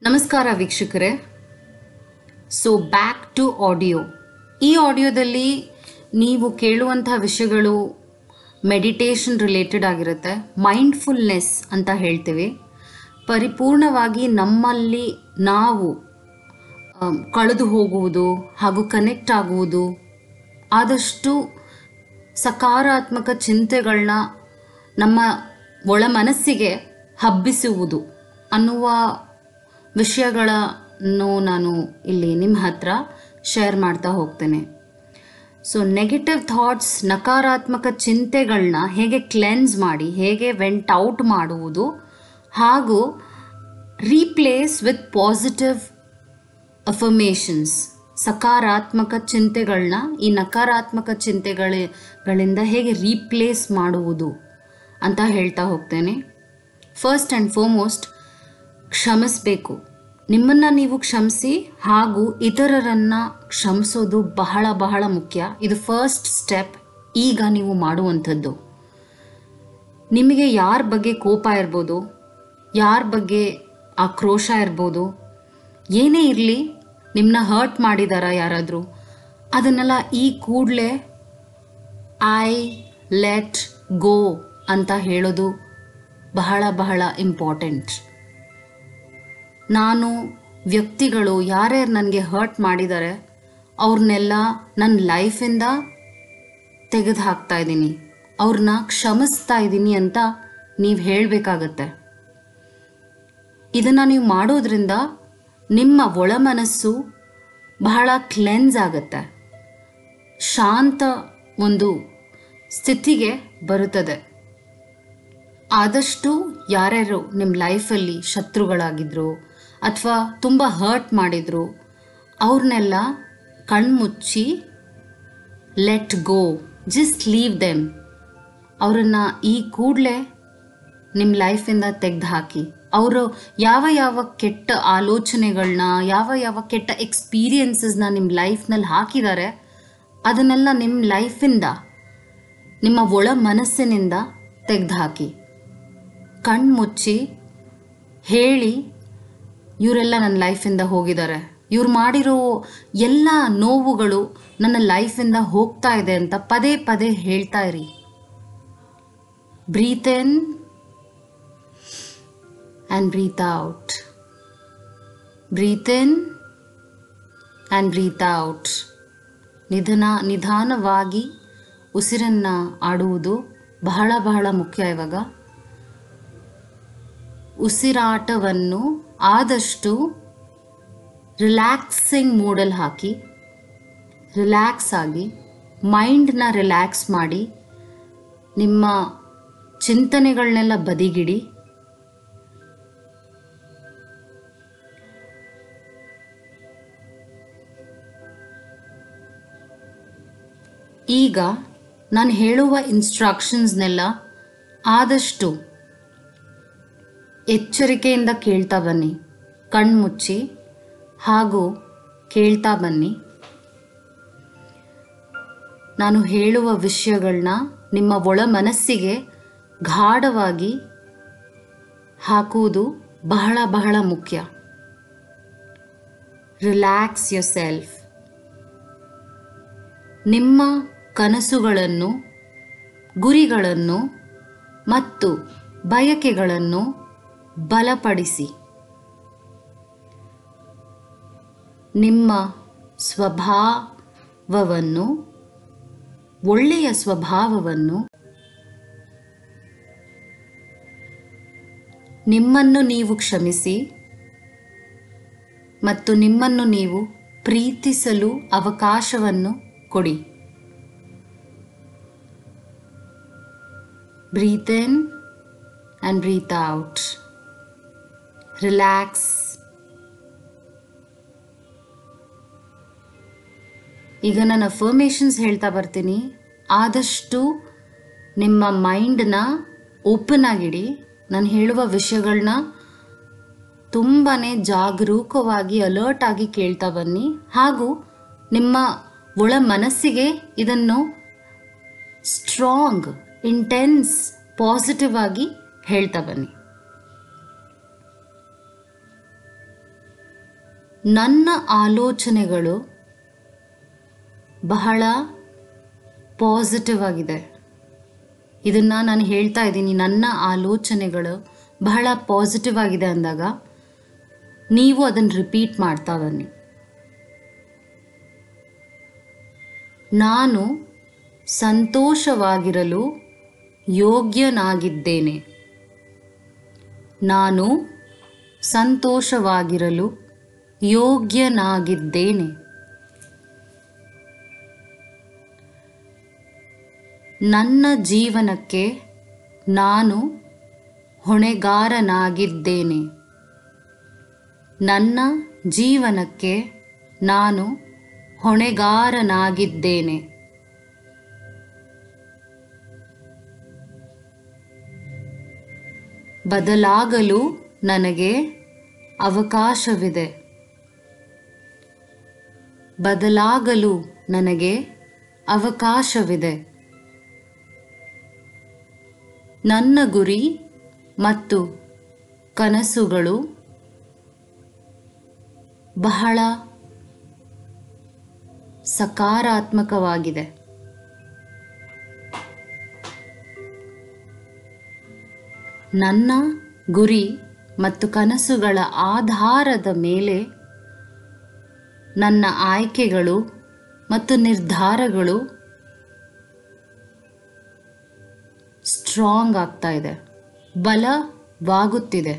ನಮಸ್ಕಾರ ವೀಕ್ಷಕರೇ so back to audio ಈ ಆಡಿಯೋದಲ್ಲಿ ನೀವು ಕೇಳುವಂಥ ವಿಷಯಗಳು ಮೆಡಿಟೇಷನ್ ರಿಲೇಟೆಡ್ ಆಗಿರುತ್ತೆ ಮೈಂಡ್ಫುಲ್ನೆಸ್ ಅಂತ ಹೇಳ್ತೀವಿ ಪರಿಪೂರ್ಣವಾಗಿ ನಮ್ಮಲ್ಲಿ ನಾವು ಆಮ್, ಕಳೆದು ಹೋಗುವುದು ಹಾಗೂ ಕನೆಕ್ಟ್ ಆಗುವುದು ಆದಷ್ಟು ಸಕಾರಾತ್ಮಕ ಚಿಂತೆಗಳನ್ನ ನಮ್ಮ ಒಳ ಮನಸ್ಸಿಗೆ ಹಬ್ಬಿಸುವುದು ಅನ್ನುವ ವಿಷಯಗಳನ್ನು ನಾನು ಇಲ್ಲಿ ನಿಮ್ಮ ಹತ್ರ ಶೇರ್ ಮಾಡ್ತಾ ಹೋಗ್ತೇನೆ ಸೊ ನೆಗೆಟಿವ್ ಥಾಟ್ಸ್ ನಕಾರಾತ್ಮಕ ಚಿಂತೆಗಳನ್ನ ಹೇಗೆ ಕ್ಲೆನ್ಸ್ ಮಾಡಿ ಹೇಗೆ ವೆಂಟ್ ಔಟ್ ಮಾಡುವುದು ಹಾಗೂ ರೀಪ್ಲೇಸ್ ವಿತ್ ಪಾಸಿಟಿವ್ ಅಫರ್ಮೇಷನ್ಸ್ ಸಕಾರಾತ್ಮಕ ಚಿಂತೆಗಳನ್ನ ಈ ನಕಾರಾತ್ಮಕ ಚಿಂತೆಗಳ ಗಳಿಂದ ಹೇಗೆ ರೀಪ್ಲೇಸ್ ಮಾಡುವುದು ಅಂತ ಹೇಳ್ತಾ ಹೋಗ್ತೇನೆ ಫಸ್ಟ್ ಆ್ಯಂಡ್ ಫೋರ್ಮೋಸ್ಟ್ ಕ್ಷಮಿಸಬೇಕು ನಿಮ್ಮನ್ನು ನೀವು ಕ್ಷಮಿಸಿ ಹಾಗೂ ಇತರರನ್ನು ಕ್ಷಮಿಸೋದು ಬಹಳ ಬಹಳ ಮುಖ್ಯ ಇದು ಫಸ್ಟ್ ಸ್ಟೆಪ್ ಈಗ ನೀವು ಮಾಡುವಂಥದ್ದು ನಿಮಗೆ ಯಾರ ಬಗ್ಗೆ ಕೋಪ ಇರ್ಬೋದು ಯಾರ ಬಗ್ಗೆ ಆಕ್ರೋಶ ಇರ್ಬೋದು ಏನೇ ಇರಲಿ ನಿಮ್ಮನ್ನ ಹರ್ಟ್ ಮಾಡಿದಾರ ಯಾರಾದರೂ ಅದನ್ನೆಲ್ಲ ಈ ಕೂಡಲೇ ಐ ಲೆಟ್ ಗೋ ಅಂತ ಹೇಳೋದು ಬಹಳ ಬಹಳ ಇಂಪಾರ್ಟೆಂಟ್ ನಾನು ವ್ಯಕ್ತಿಗಳು ಯಾರ್ಯಾರು ನನಗೆ ಹರ್ಟ್ ಮಾಡಿದ್ದಾರೆ ಅವ್ರನ್ನೆಲ್ಲ ನನ್ನ ಲೈಫಿಂದ ತೆಗೆದು ಹಾಕ್ತಾ ಇದ್ದೀನಿ ಅವ್ರನ್ನ ಕ್ಷಮಿಸ್ತಾ ಇದ್ದೀನಿ ಅಂತ ನೀವು ಹೇಳಬೇಕಾಗತ್ತೆ ಇದನ್ನು ನೀವು ಮಾಡೋದ್ರಿಂದ ನಿಮ್ಮ ಒಳ ಮನಸ್ಸು ಬಹಳ ಕ್ಲೆನ್ಸ್ ಆಗುತ್ತೆ ಶಾಂತ ಒಂದು ಸ್ಥಿತಿಗೆ ಬರುತ್ತದೆ ಆದಷ್ಟು ಯಾರ್ಯಾರು ನಿಮ್ಮ ಲೈಫಲ್ಲಿ ಶತ್ರುಗಳಾಗಿದ್ರು ಅಥವಾ ತುಂಬ ಹರ್ಟ್ ಮಾಡಿದ್ರು ಅವ್ರನ್ನೆಲ್ಲ ಕಣ್ಮುಚ್ಚಿ let go just leave them ಅವರನ್ನು ಈ ಕೂಡಲೇ ನಿಮ್ಮ ಲೈಫಿಂದ ತೆಗೆದು ಹಾಕಿ ಅವರು ಯಾವ ಯಾವ ಕೆಟ್ಟ ಆಲೋಚನೆಗಳನ್ನ ಯಾವ ಯಾವ ಕೆಟ್ಟ ಎಕ್ಸ್ಪೀರಿಯನ್ಸಸ್ನ ನಿಮ್ಮ ಲೈಫ್ನಲ್ಲಿ ಹಾಕಿದ್ದಾರೆ ಅದನ್ನೆಲ್ಲ ನಿಮ್ಮ ಲೈಫಿಂದ ನಿಮ್ಮ ಒಳ ಮನಸ್ಸಿನಿಂದ ತೆಗೆದು ಹಾಕಿ ಕಣ್ಮುಚ್ಚಿ ಹೇಳಿ ಇವರೆಲ್ಲ ನನ್ನ ಲೈಫಿಂದ ಹೋಗಿದ್ದಾರೆ ಇವ್ರು ಮಾಡಿರೋ ಎಲ್ಲ ನೋವುಗಳು ನನ್ನ ಲೈಫಿಂದ ಹೋಗ್ತಾ ಇದೆ ಅಂತ ಪದೇ ಪದೇ ಹೇಳ್ತಾ ಇರಿ breathe in and breathe out breathe in and breathe out ನಿಧನ ನಿಧಾನವಾಗಿ ಉಸಿರನ್ನು ಆಡುವುದು ಬಹಳ ಬಹಳ ಮುಖ್ಯ ಇವಾಗ ಉಸಿರಾಟವನ್ನು ಆದಷ್ಟು ರಿಲ್ಯಾಕ್ಸಿಂಗ್ ಮೂಡಲ್ಲಿ ಹಾಕಿ ರಿಲ್ಯಾಕ್ಸ್ ಆಗಿ ಮೈಂಡ್ನ ರಿಲ್ಯಾಕ್ಸ್ ಮಾಡಿ ನಿಮ್ಮ ಚಿಂತನೆಗಳನ್ನೆಲ್ಲ ಬದಿಗಿಡಿ ಈಗ ನಾನು ಹೇಳುವ ಇನ್ಸ್ಟ್ರಕ್ಷನ್ಸ್ನೆಲ್ಲ ಆದಷ್ಟು ಎಚ್ಚರಿಕೆಯಿಂದ ಕೇಳ್ತಾ ಬನ್ನಿ ಕಣ್ಮುಚ್ಚಿ ಹಾಗೂ ಕೇಳ್ತಾ ಬನ್ನಿ ನಾನು ಹೇಳುವ ವಿಷಯಗಳನ್ನ ನಿಮ್ಮ ಒಳ ಮನಸ್ಸಿಗೆ ಗಾಢವಾಗಿ ಹಾಕುವುದು ಬಹಳ ಬಹಳ ಮುಖ್ಯ ರಿಲ್ಯಾಕ್ಸ್ ಯೋರ್ ಸೆಲ್ಫ್ ನಿಮ್ಮ ಕನಸುಗಳನ್ನು ಗುರಿಗಳನ್ನು ಮತ್ತು ಬಯಕೆಗಳನ್ನು ಬಲಪಡಿಸಿ ನಿಮ್ಮ ಸ್ವಭಾವವನ್ನು ಒಳ್ಳೆಯ ಸ್ವಭಾವವನ್ನು ನಿಮ್ಮನ್ನು ನೀವು ಕ್ಷಮಿಸಿ ಮತ್ತು ನಿಮ್ಮನ್ನು ನೀವು ಪ್ರೀತಿಸಲು ಅವಕಾಶವನ್ನು ಕೊಡಿ breathe in and breathe out relax ಈಗ ನಾನು ಅಫರ್ಮೇಷನ್ಸ್ ಹೇಳ್ತಾ ಬರ್ತೀನಿ ಆದಷ್ಟು ನಿಮ್ಮ ಮೈಂಡನ್ನ ಓಪನ್ ಆಗಿಡಿ ನಾನು ಹೇಳುವ ವಿಷಯಗಳನ್ನ ತುಂಬಾ ಜಾಗರೂಕವಾಗಿ ಅಲರ್ಟ್ ಆಗಿ ಕೇಳ್ತಾ ಬನ್ನಿ ಹಾಗೂ ನಿಮ್ಮ ಒಳ ಮನಸ್ಸಿಗೆ ಇದನ್ನು ಸ್ಟ್ರಾಂಗ್ ಇಂಟೆನ್ಸ್ ಪಾಸಿಟಿವ್ ಆಗಿ ಹೇಳ್ತಾ ಬನ್ನಿ ನನ್ನ ಆಲೋಚನೆಗಳು ಬಹಳ ಪಾಸಿಟಿವ್ ಆಗಿದೆ ಇದನ್ನು ನಾನು ಹೇಳ್ತಾ ಇದ್ದೀನಿ ನನ್ನ ಆಲೋಚನೆಗಳು ಬಹಳ ಪಾಸಿಟಿವ್ ಆಗಿದೆ ಅಂದಾಗ ನೀವು ಅದನ್ನು ರಿಪೀಟ್ ಮಾಡ್ತಾ ಬನ್ನಿ ನಾನು ಸಂತೋಷವಾಗಿರಲು ಯೋಗ್ಯನಾಗಿದ್ದೇನೆ ನಾನು ಸಂತೋಷವಾಗಿರಲು ಯೋಗ್ಯನಾಗಿದ್ದೇನೆ ನನ್ನ ಜೀವನಕ್ಕೆ ನಾನು ಹೊಣೆಗಾರನಾಗಿದ್ದೇನೆ ನನ್ನ ಜೀವನಕ್ಕೆ ನಾನು ಹೊಣೆಗಾರನಾಗಿದ್ದೇನೆ ಬದಲಾಗಲು ನನಗೆ ಅವಕಾಶವಿದೆ ಬದಲಾಗಲು ನನಗೆ ಅವಕಾಶವಿದೆ ನನ್ನ ಗುರಿ ಮತ್ತು ಕನಸುಗಳು ಬಹಳ ಸಕಾರಾತ್ಮಕವಾಗಿದೆ ನನ್ನ ಗುರಿ ಮತ್ತು ಕನಸುಗಳ ಆಧಾರದ ಮೇಲೆ ನನ್ನ ಆಯ್ಕೆಗಳು ಮತ್ತು ನಿರ್ಧಾರಗಳು ಸ್ಟ್ರಾಂಗ್ ಆಗ್ತಾ ಇದೆ ಬಲವಾಗುತ್ತಿದೆ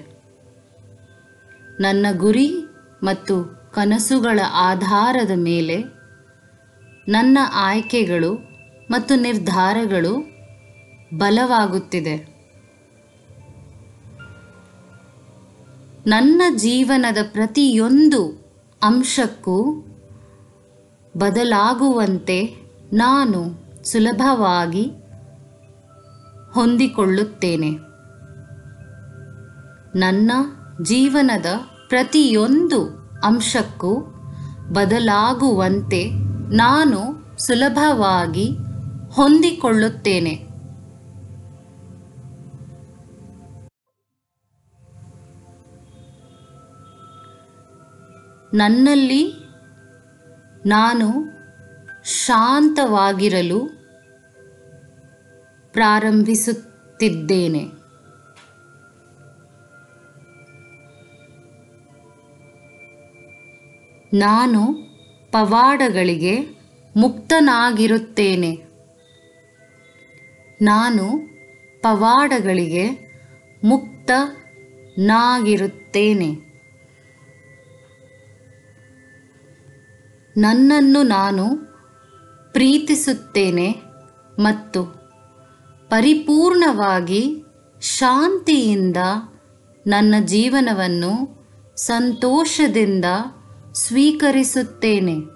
ನನ್ನ ಗುರಿ ಮತ್ತು ಕನಸುಗಳ ಆಧಾರದ ಮೇಲೆ ನನ್ನ ಆಯ್ಕೆಗಳು ಮತ್ತು ನಿರ್ಧಾರಗಳು ಬಲವಾಗುತ್ತಿದೆ ನನ್ನ ಜೀವನದ ಪ್ರತಿಯೊಂದು ಅಂಶಕ್ಕೂ ಬದಲಾಗುವಂತೆ ನಾನು ಸುಲಭವಾಗಿ ಹೊಂದಿಕೊಳ್ಳುತ್ತೇನೆ ನನ್ನ ಜೀವನದ ಪ್ರತಿಯೊಂದು ಅಂಶಕ್ಕೂ ಬದಲಾಗುವಂತೆ ನಾನು ಸುಲಭವಾಗಿ ಹೊಂದಿಕೊಳ್ಳುತ್ತೇನೆ ನನ್ನಲ್ಲಿ ನಾನು ಶಾಂತವಾಗಿರಲು ಪ್ರಾರಂಭಿಸುತ್ತಿದ್ದೇನೆ ನಾನು ಪವಾಡಗಳಿಗೆ ಮುಕ್ತನಾಗಿರುತ್ತೇನೆ ನಾನು ಪವಾಡಗಳಿಗೆ ಮುಕ್ತನಾಗಿರುತ್ತೇನೆ ನನ್ನನ್ನು ನಾನು ಪ್ರೀತಿಸುತ್ತೇನೆ ಮತ್ತು ಪರಿಪೂರ್ಣವಾಗಿ ಶಾಂತಿಯಿಂದ ನನ್ನ ಜೀವನವನ್ನು ಸಂತೋಷದಿಂದ ಸ್ವೀಕರಿಸುತ್ತೇನೆ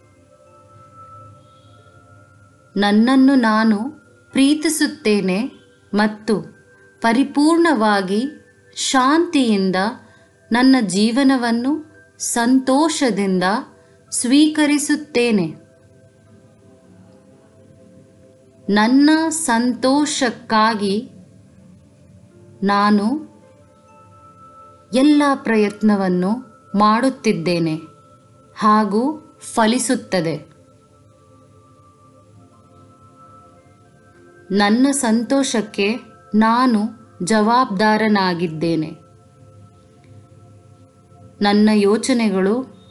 ನನ್ನನ್ನು ನಾನು ಪ್ರೀತಿಸುತ್ತೇನೆ ಮತ್ತು ಪರಿಪೂರ್ಣವಾಗಿ ಶಾಂತಿಯಿಂದ ನನ್ನ ಜೀವನವನ್ನು ಸಂತೋಷದಿಂದ ಸ್ವೀಕರಿಸುತ್ತೇನೆ ನನ್ನ ಸಂತೋಷಕ್ಕಾಗಿ ನಾನು ಎಲ್ಲ ಪ್ರಯತ್ನವನ್ನು ಮಾಡುತ್ತಿದ್ದೇನೆ ಹಾಗೂ ಫಲಿಸುತ್ತದೆ ನನ್ನ ಸಂತೋಷಕ್ಕೆ ನಾನು ಜವಾಬ್ದಾರನಾಗಿದ್ದೇನೆ ನನ್ನ ಯೋಚನೆಗಳು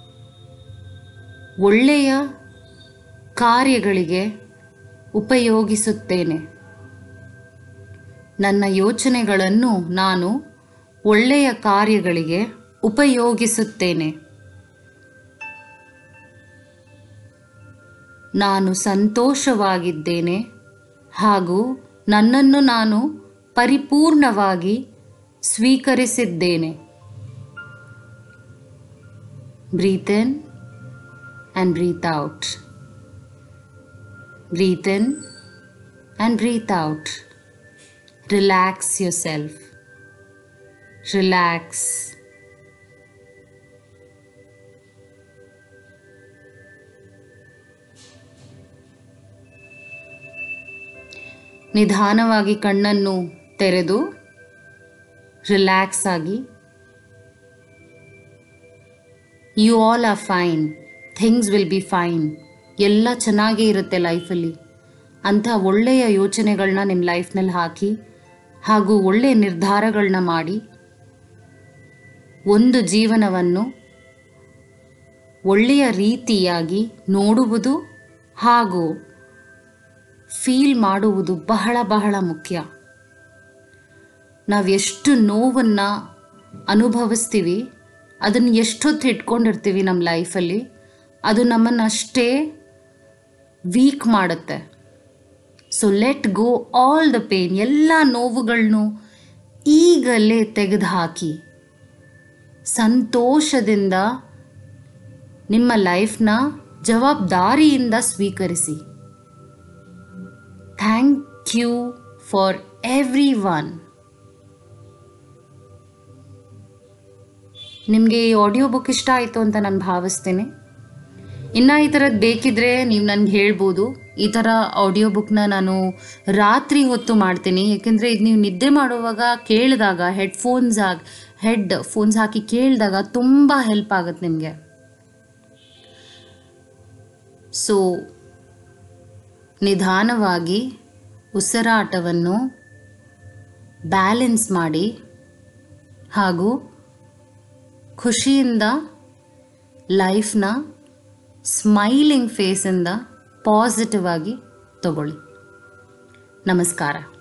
ಒಳ್ಳೆಯ ಕಾರ್ಯಗಳಿಗೆ ಉಪಯೋಗಿಸುತ್ತೇನೆ ನನ್ನ ಯೋಚನೆಗಳನ್ನು ನಾನು ಒಳ್ಳೆಯ ಕಾರ್ಯಗಳಿಗೆ ಉಪಯೋಗಿಸುತ್ತೇನೆ ನಾನು ಸಂತೋಷವಾಗಿದ್ದೇನೆ ಹಾಗೂ ನನ್ನನ್ನು ನಾನು ಪರಿಪೂರ್ಣವಾಗಿ ಸ್ವೀಕರಿಸಿದ್ದೇನೆ breathe in and breathe out breathe in and breathe out relax yourself relax ನಿಧಾನವಾಗಿ ಕಣ್ಣನ್ನು ತೆರೆದು ರಿಲ್ಯಾಕ್ಸ್ ಆಗಿ you all are fine things will be fine ಎಲ್ಲ ಚೆನ್ನಾಗೇ ಇರುತ್ತೆ ಲೈಫಲ್ಲಿ ಅಂಥ ಒಳ್ಳೆಯ ಯೋಚನೆಗಳನ್ನ ನಿಮ್ಮ ಲೈಫ್ನಲ್ಲಿ ಹಾಕಿ ಹಾಗೂ ಒಳ್ಳೆಯ ನಿರ್ಧಾರಗಳನ್ನ ಮಾಡಿ ಒಂದು ಜೀವನವನ್ನು ಒಳ್ಳೆಯ ರೀತಿಯಾಗಿ ನೋಡುವುದು ಹಾಗೂ ಫೀಲ್ ಮಾಡುವುದು ಬಹಳ ಬಹಳ ಮುಖ್ಯ ನಾವು ಎಷ್ಟು ನೋವನ್ನು ಅನುಭವಿಸ್ತೀವಿ ಅದನ್ನು ಎಷ್ಟೊತ್ತು ಇಟ್ಕೊಂಡಿರ್ತೀವಿ ನಮ್ಮ ಲೈಫಲ್ಲಿ ಅದು ನಮ್ಮನ್ನು ಅಷ್ಟೇ ವೀಕ್ ಮಾಡುತ್ತೆ so let go all the pain ಎಲ್ಲ ನೋವುಗಳನ್ನು ಈಗಲೇ ತೆಗೆದುಹಾಕಿ ಸಂತೋಷದಿಂದ ನಿಮ್ಮ ಲೈಫ್ನ ಜವಾಬ್ದಾರಿಯಿಂದ ಸ್ವೀಕರಿಸಿ thank you for everyone ನಿಮಗೆ ಈ ಆಡಿಯೋ ಬುಕ್ ಇಷ್ಟ ಆಯಿತು ಅಂತ ನಾನು ಭಾವಿಸ್ತೀನಿ ಇನ್ನು ಈ ಥರದ್ದು ಬೇಕಿದ್ರೆ ನೀವು ನನಗೆ ಹೇಳ್ಬೋದು ಈ ಥರ ಆಡಿಯೋ ಬುಕ್ನ ನಾನು ರಾತ್ರಿ ಹೊತ್ತು ಮಾಡ್ತೀನಿ ಏಕೆಂದರೆ ಇದು ನೀವು ನಿದ್ದೆ ಮಾಡುವಾಗ ಕೇಳಿದಾಗ ಹೆಡ್ಫೋನ್ಸ್ ಆಗಿ ಹೆಡ್ ಫೋನ್ಸ್ ಹಾಕಿ ಕೇಳಿದಾಗ ತುಂಬ ಹೆಲ್ಪ್ ಆಗುತ್ತೆ ನಿಮಗೆ ಸೊ ನಿಧಾನವಾಗಿ ಉಸಿರಾಟವನ್ನು ಬ್ಯಾಲೆನ್ಸ್ ಮಾಡಿ ಹಾಗೂ ಖುಷಿಯಿಂದ ಲೈಫ್ನ ಸ್ಮೈಲಿಂಗ್ ಫೇಸಿಂದ ಪಾಸಿಟಿವ್ ಆಗಿ ತಗೊಳ್ಳಿ ನಮಸ್ಕಾರ